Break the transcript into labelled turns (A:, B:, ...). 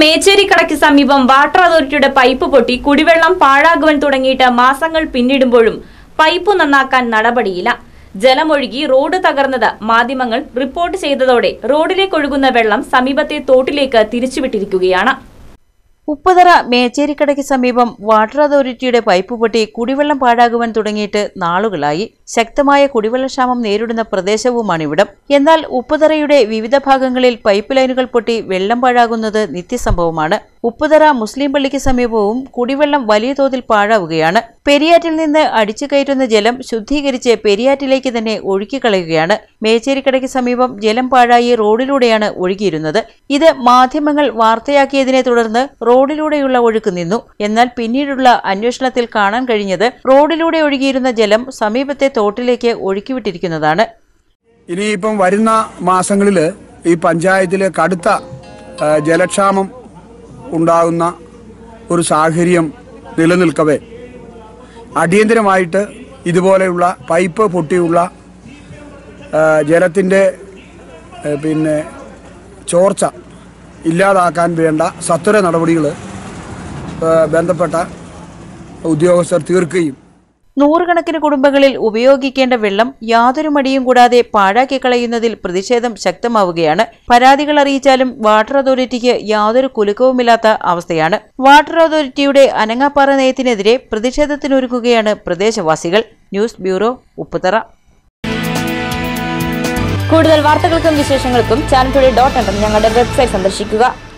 A: മേച്ചേരിക്കടയ്ക്ക് സമീപം വാട്ടർ അതോറിറ്റിയുടെ പൈപ്പ് പൊട്ടി കുടിവെള്ളം പാഴാകുവാൻ തുടങ്ങിയിട്ട് മാസങ്ങൾ പിന്നിടുമ്പോഴും പൈപ്പ് നന്നാക്കാൻ നടപടിയില്ല ജലമൊഴുകി റോഡ് തകർന്നത് മാധ്യമങ്ങൾ റിപ്പോർട്ട് ചെയ്തതോടെ റോഡിലേക്കൊഴുകുന്ന വെള്ളം സമീപത്തെ തോട്ടിലേക്ക് തിരിച്ചുവിട്ടിരിക്കുകയാണ്
B: ഉപ്പുതറ മേച്ചേരിക്കടയ്ക്ക് സമീപം വാട്ടർ അതോറിറ്റിയുടെ പൈപ്പ് പൊട്ടി കുടിവെള്ളം പാഴാകുവാൻ തുടങ്ങിയിട്ട് നാളുകളായി ശക്തമായ കുടിവെള്ളക്ഷാമം നേരിടുന്ന പ്രദേശവുമാണിവിടം എന്നാൽ ഉപ്പുതറയുടെ വിവിധ ഭാഗങ്ങളിൽ പൈപ്പ് ലൈനുകൾ പൊട്ടി വെള്ളം പാഴാകുന്നത് നിത്യസംഭവമാണ് ഉപ്പുതറ മുസ്ലിം പള്ളിക്ക് സമീപവും കുടിവെള്ളം വലിയ തോതിൽ പാഴാവുകയാണ് പെരിയാറ്റിൽ നിന്ന് അടിച്ചു കയറ്റുന്ന ജലം ശുദ്ധീകരിച്ച് പെരിയാറ്റിലേക്ക് തന്നെ ഒഴുക്കിക്കളയുകയാണ് മേച്ചേരിക്കടയ്ക്ക് സമീപം ജലം പാഴായി റോഡിലൂടെയാണ് ഒഴുകിയിരുന്നത് ഇത് മാധ്യമങ്ങൾ വാർത്തയാക്കിയതിനെ തുടർന്ന് റോഡിലൂടെയുള്ള ഒഴുക്ക് നിന്നു എന്നാൽ പിന്നീടുള്ള അന്വേഷണത്തിൽ കാണാൻ കഴിഞ്ഞത് റോഡിലൂടെ ഒഴുകിയിരുന്ന ജലം സമീപത്തെ തോട്ടിലേക്ക് ഒഴുക്കിവിട്ടിരിക്കുന്നതാണ്
C: ഇനിയിപ്പം വരുന്ന മാസങ്ങളിൽ ഈ പഞ്ചായത്തിൽ കടുത്ത ആ, ജലക്ഷാമം ഉണ്ടാകുന്ന ഒരു സാഹചര്യം നിലനിൽക്കവേ അടിയന്തരമായിട്ട് ഇതുപോലെയുള്ള പൈപ്പ് പൊട്ടിയുള്ള ജലത്തിൻ്റെ പിന്നെ ചോർച്ച ഇല്ലാതാക്കാൻ വേണ്ട സത്വര നടപടികൾ ബന്ധപ്പെട്ട ഉദ്യോഗസ്ഥർ തീർക്കുകയും
B: നൂറുകണക്കിന് കുടുംബങ്ങളിൽ ഉപയോഗിക്കേണ്ട വെള്ളം യാതൊരു മടിയും കൂടാതെ പാഴാക്കി കളയുന്നതിൽ പ്രതിഷേധം ശക്തമാവുകയാണ് പരാതികൾ അറിയിച്ചാലും വാട്ടർ അതോറിറ്റിക്ക് യാതൊരു കുലുക്കവുമില്ലാത്ത അവസ്ഥയാണ് വാട്ടർ അതോറിറ്റിയുടെ അനങ്ങാപ്പാറ നയത്തിനെതിരെ പ്രതിഷേധത്തിനൊരുങ്ങുകയാണ് പ്രദേശവാസികൾ ന്യൂസ് ബ്യൂറോ ഉപ്പുതറ
A: കൂടുതൽ വാർത്തകൾക്കും വിശേഷങ്ങൾക്കും ചാനൽ ഡോട്ട് ഞങ്ങളുടെ വെബ്സൈറ്റ് സന്ദർശിക്കുക